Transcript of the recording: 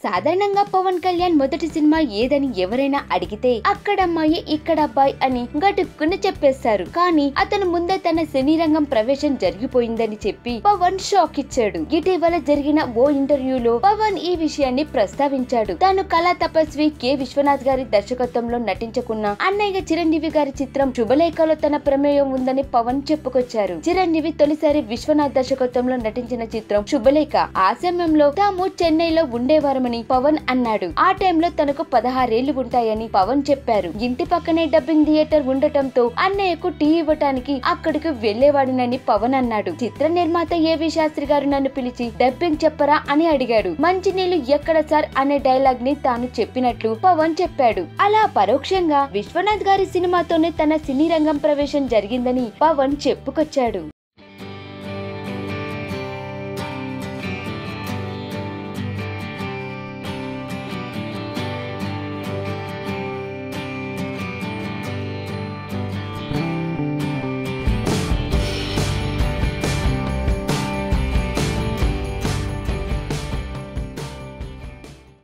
సాధారణంగా పవన్ కళ్యాణ్ మొదటి సినిమా ఏదని ఎవరైనా అడిగితే అక్కడ అమ్మాయి ఇక్కడ అబ్బాయి అని గటుక్కుని చెప్పేస్తారు కానీ అతను ముందే తన సినీ రంగం ప్రవేశం జరిగిపోయిందని చెప్పి పవన్ షాక్ ఇచ్చాడు ఇటీవల జరిగిన ఓ ఇంటర్వ్యూలో పవన్ ఈ విషయాన్ని ప్రస్తావించాడు తాను కళా తపస్వి కె విశ్వనాథ్ గారి దర్శకత్వంలో నటించకున్న అన్నయ్య చిరంజీవి గారి చిత్రం శుభలేఖలో తన ప్రమేయం ఉందని పవన్ చెప్పుకొచ్చారు చిరంజీవి తొలిసారి విశ్వనాథ్ దర్శకత్వంలో నటించిన చిత్రం శుభలేఖ ఆ సమయంలో తాము చెన్నైలో ఉండేవారమని పవన్ అన్నాడు ఆ టైంలో తనకు పదహారేళ్లు ఉంటాయని పవన్ చెప్పారు ఇంటి పక్కనే డబ్బింగ్ థియేటర్ ఉండటంతో అన్నయ్యకు టీ ఇవ్వటానికి అక్కడికి వెళ్లేవాడినని పవన్ అన్నాడు చిత్ర నిర్మాత ఏవి శాస్త్రి గారు నన్ను పిలిచి డబ్బింగ్ చెప్పరా అని అడిగాడు మంచినీళ్లు ఎక్కడ సార్ అనే డైలాగ్ ని తాను చెప్పినట్లు పవన్ చెప్పాడు అలా పరోక్షంగా విశ్వనాథ్ గారి సినిమాతోనే తన సినీ రంగం ప్రవేశం జరిగిందని పవన్ చెప్పుకొచ్చాడు